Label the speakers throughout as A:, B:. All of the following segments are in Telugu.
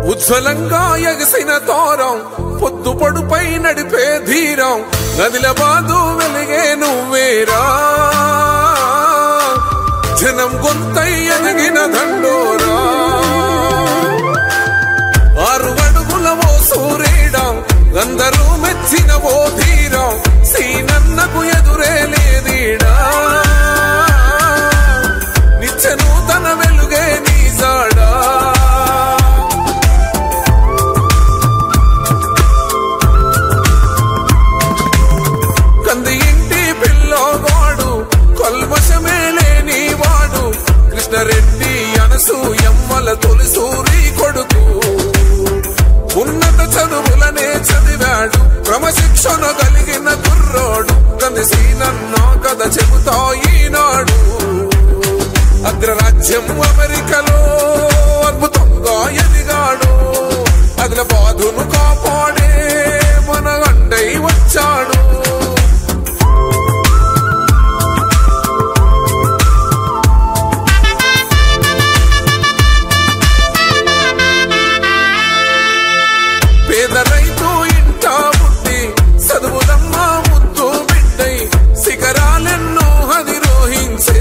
A: ఉజ్వలంగా ఎగసిన తోరం పొద్దు పొడుపై నడిపే ధీరం నదిల బాదు వెలిగే నువ్వేరా జనం గొంతై ఎదిగిన దండోరా ఆరు అడుగుల ఓ సూర్యుడం అందరూ మెచ్చిన ఓ ధీరం సీనన్నకు ఎదురే లేదీడా నిత్య నూతన వెలుగే నీ జాడా కంది ఇంటి పిల్లోగాడు కల్మషమే లేని వాడు కృష్ణరెడ్డి అనసు ఎమ్మల తొలిసూరి కొడుకు ఉన్నత చదువులనే చదివాడు క్రమశిక్షణ కలిగిన కుర్రోడు కందిసీనన్నో కథ చెబుతా ఈనాడు అగ్రరాజ్యం అమెరికలో అద్భుతంగా ఎదిగాడు అదిల బాధును కాపాడే మన అండై వచ్చాడు పేద రైతు ఇంట పుట్టి చదువులమ్మ ముద్దు బిడ్డై శిఖరాలెన్నో అధిరోహించే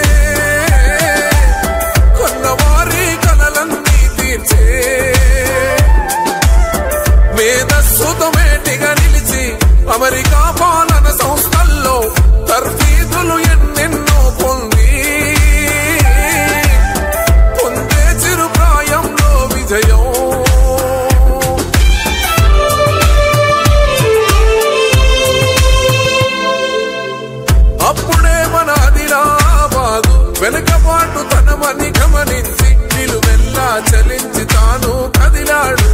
A: కొన్నవారి కలలన్నీ తీర్చే మేధస్సుతమేటిగా నిలిచి అమెరికా పాలన సంస్థల్లో తర్ఫీదులు ఎన్నెన్నో పొంది పొందే చిరుప్రాయంలో విజయం అప్పుడే మన అదిలాబాదు వెనుకబాటు తనమని గమనించి నిలువెల్లా చలించి తాను కదిలాడు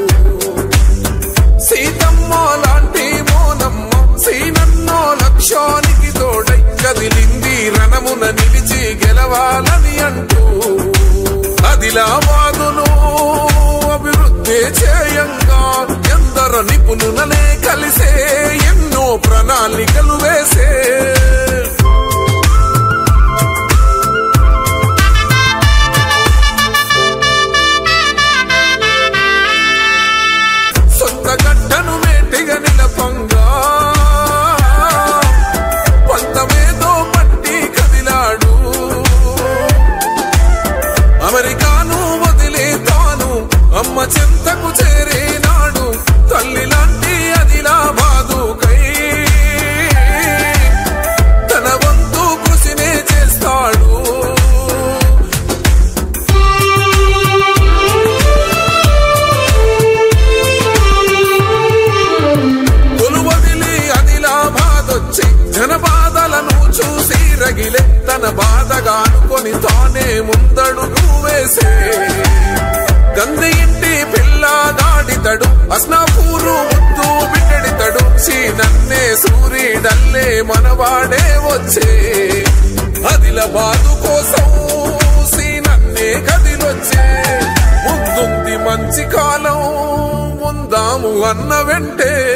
A: సీతమ్మ లాంటి మోనమ్మ సీనన్నో లక్ష్యానికి తోడై కదిలింది రణమున నిలిచి గెలవాలని అంటూ అదిలాబాదును అభివృద్ధి చేయంగా ఎందరో నిపుణులనే కలిసే ఎన్నో ప్రణాళికలు వేసే సొంత గడ్డను మేటిగా నిలపంగా పంతమేదో పట్టి కదిలాడు అమెరికాను వదిలే తాను అమ్మ చింతకు చేరేనాడు తల్లి లాంటి అదిలాబాదు కై తన వంతు కృషినే చేస్తాడు కొలువదిలి అదిలాబాదొచ్చి జనబాధలను చూసి రగిలే తన బాధగా అనుకొని తానే ముందడుగు వేసే గంది ఇంటి పిల్లగాడితడు అస్నాపూరు ముద్దు బిడ్డడితడు సీనన్నే సూర్యుడల్లే మనవాడే వచ్చే అదిలాబాదు కోసం సీనన్నే కదిలొచ్చే ముందుంది మంచి కాలం ముందాము అన్న వెంటే